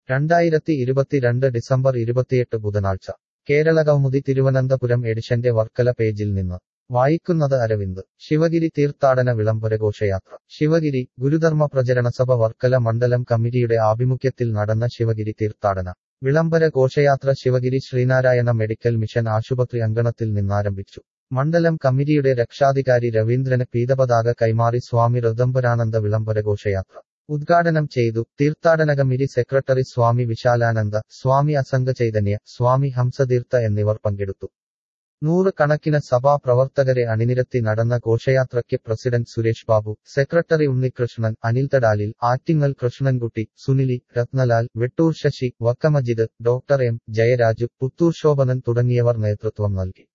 രണ്ടായിരത്തി ഇരുപത്തിരണ്ട് ഡിസംബർ ഇരുപത്തിയെട്ട് ബുധനാഴ്ച കേരളകൗമുദി തിരുവനന്തപുരം എഡിഷന്റെ വർക്കല പേജിൽ നിന്ന് വായിക്കുന്നത് അരവിന്ദ് ശിവഗിരി തീർത്ഥാടന വിളംബര ഘോഷയാത്ര ശിവഗിരി ഗുരുധർമ്മ പ്രചരണ സഭ വർക്കല മണ്ഡലം കമ്മിറ്റിയുടെ ആഭിമുഖ്യത്തിൽ നടന്ന ശിവഗിരി തീർത്ഥാടന വിളംബര ഘോഷയാത്ര ശിവഗിരി ശ്രീനാരായണ മെഡിക്കൽ മിഷൻ ആശുപത്രി അങ്കണത്തിൽ നിന്നാരംഭിച്ചു മണ്ഡലം കമ്മിറ്റിയുടെ രക്ഷാധികാരി രവീന്ദ്രന് പീതപതാക കൈമാറി സ്വാമി ഋതംബരാനന്ദ വിളംബര ഘോഷയാത്ര ഉദ്ഘാടനം ചെയ്തു തീർത്ഥാടന കമ്മിറ്റി സെക്രട്ടറി സ്വാമി വിശാലാനന്ദ സ്വാമി അസംഗ ചൈതന്യ സ്വാമി ഹംസതീർത്ഥ എന്നിവർ പങ്കെടുത്തു നൂറ് കണക്കിന് സഭാ പ്രവർത്തകരെ അണിനിരത്തി നടന്ന ഘോഷയാത്രയ്ക്ക് president Suresh Babu secretary Unnikrishnan Anil Thadalil Attingal Krishnankutty Sunili Ratnalal Vettoor Sasi Vakkamajid doctor M Jayaraju Puthur Shobhanan തുടങ്ങിയവർ നേതൃത്വം നൽകി